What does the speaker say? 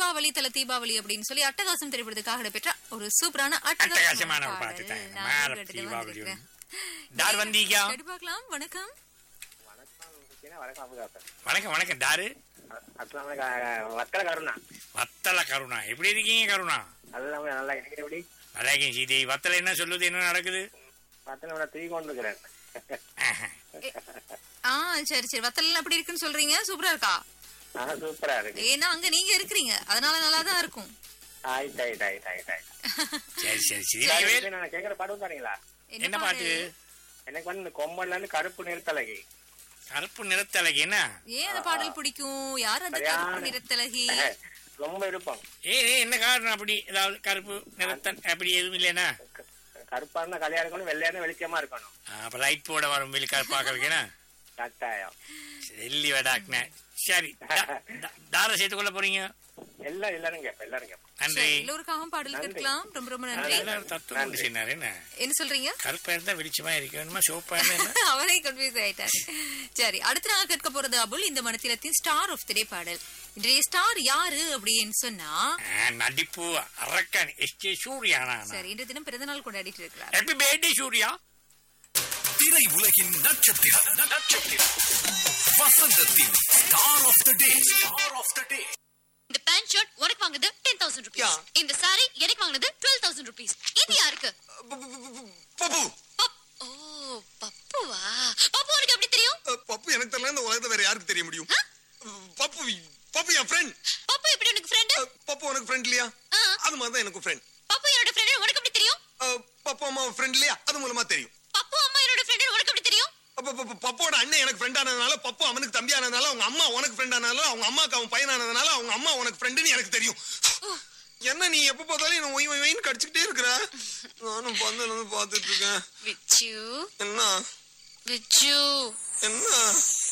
தீபாவளி தல தீபாவளி அப்படின்னு சொல்லி அட்டகாசம் திரைப்படத்துக்காக இடம்பெற்ற ஒரு சூப்பரான அட்டகாசமான ஒரு பாடல். பாட்டு தாங்க. நான் மார கேட்டுட்டு தீபாவளி வந்திருக்கிறேன். தார் வந்தீங்க கேட்டு பார்க்கலாம் வணக்கம் வணக்கம் வணக்கம் தாரு வக்கல கருணா வத்தல கருணா எப்படி இருக்கீங்க கருணா அதுதான் நல்லா இருக்கிற எப்படி நல்லா இருக்கேன் சீதை வத்தல என்ன சொல்லுது என்ன நடக்குது பார்த்தா தூக்கி கொண்டு இருக்கிறேன் ஆஹா. ஆ சரி சரி வத்தல் அப்படி இருக்குன்னு சொல்றீங்க சூப்பரா இருக்கா ஆஹ் சூப்பரா இருக்கு ஏன்னா அங்க நீங்க இருக்கிறீங்க அதனால நல்லா தான் இருக்கும் ஆயிட்டு ஆயிட்டு ஆயிட்டு ஆயிட்டு ஆயிட்டு சரி சரி சரி இது நான் கேட்கிற பாட்டு பாருங்களா என்ன பாட்டு எனக்கு வந்து இந்த கொம்பன்ல இருந்து கருப்பு நிறுத்தலகி கருப்பு நிறத்தழகி என்ன ஏன் அந்த பாடல் பிடிக்கும் யார் அந்த சரியான- கருப்பு நிறத்தலகி ரொம்ப விருப்பம் ஏ ஏ, என்ன காரணம் அப்படி ஏதாவது கருப்பு நிறத்தன் அப்படி எதுவும் இல்லைன்னா க- கருப்பா இருந்தா கல்யாணம் இருக்கணும் வெள்ளையா இருந்தா வெளிச்சமா இருக்கணும் அப்ப லைட் போட வரும் வெளி கருப்பாக்கிறதுக்கு என்ன கட்டாயம் டெல்லி வடாக்குன சரி தா- தா- தாரை சேர்த்துக்கொள்ள போறீங்க எல்லாம் எல்லாரும் கேட்பேன் எல்லாரும் கேட்பேன் நன்றி சரி, எல்லோருக்காகவும் பாடல் நன்றி. கேட்கலாம் ரொம்ப ரொம்ப நன்றி எல்லாரும் தத்துவம் கொண்டு செய்யினாரு என்ன என்ன சொல்றீங்க கருப்பா இருந்தா வெளிச்சமா இருக்க வேணுமா சோப்பா இருந்தா என்ன? அவரே கன்ஃபியூஸ் ஆயிட்டார் சரி அடுத்து நாங்க கேட்க போறது அபுல் இந்த மனத்திலத்தின் ஸ்டார் ஆஃப் தி டே பாடல் இன்றைய ஸ்டார் யாரு அப்படின்னு சொன்னா ஆ, நடிப்பு அரக்கன் எஸ் ஜே சூர்யானா சரி இன்றைய தினம் பிறந்த நாள் கொண்டாடிட்டு இருக்கிறார் ஹாப்பி பர்த்டே சூர்யா திரை உலகின் நட்சத்திரம் நட்சத்திரம் வசந்தத்தின் star of the day star of the day இந்த பேண்ட் ஷர்ட் உனக்கு வாங்குனது டென் தௌசண்ட் ருபீஸ் Yeah. இந்த சாரி எனக்கு வாங்குனது டுவெல் தௌசண்ட் ருபீஸ் இது யாருக்கு பப்பு பப்- ஓ பப்புவா பப்பு உனக்கு எப்படி தெரியும் பப்பு எனக்கு தெரியல இந்த உலகத்துல வேற யாருக்கு தெரிய முடியும் பப்பு பப்பு என் ஃப்ரெண்ட் பப்பு எப்படி உனக்கு ஃப்ரெண்டு பப்பு உனக்கு ஃப்ரெண்ட் இல்லையா ஆ. அது மாதிரி தான் எனக்கு ஃப்ரெண்ட் பப்பு என்னோட ஃப்ரெண்டு உனக்கு எப்படி தெரியும் பப்பு அம்மா ஃப்ரெண்ட் இல்லையா அது மூலமா தெரியும் பப்பு அம்மா என்னோட ஃப்ரெண்டு உனக்கு எப்படி தெரியும் அப்ப பப்பு- பப்போட அண்ணன் எனக்கு ஃப்ரெண்ட் ஆனதுனால பப்பு அவனுக்கு தம்பி ஆனதுனால அவங்க அம்மா உனக்கு ஃப்ரெண்ட் ஆனதுனால அவங்க அம்மாக்கு அவன் பையன் ஆனதுனால அவங்க அம்மா உனக்கு ஃப்ரெண்டுன்னு எனக்கு தெரியும் என்ன நீ எப்ப பார்த்தாலும் என்ன ஒய் ஒயின்னு கடிச்சுக்கிட்டே இருக்கிற நானும் பந்தல இருந்து பாத்துட்டு இருக்கேன் விச்சு என்ன விச்சு என்ன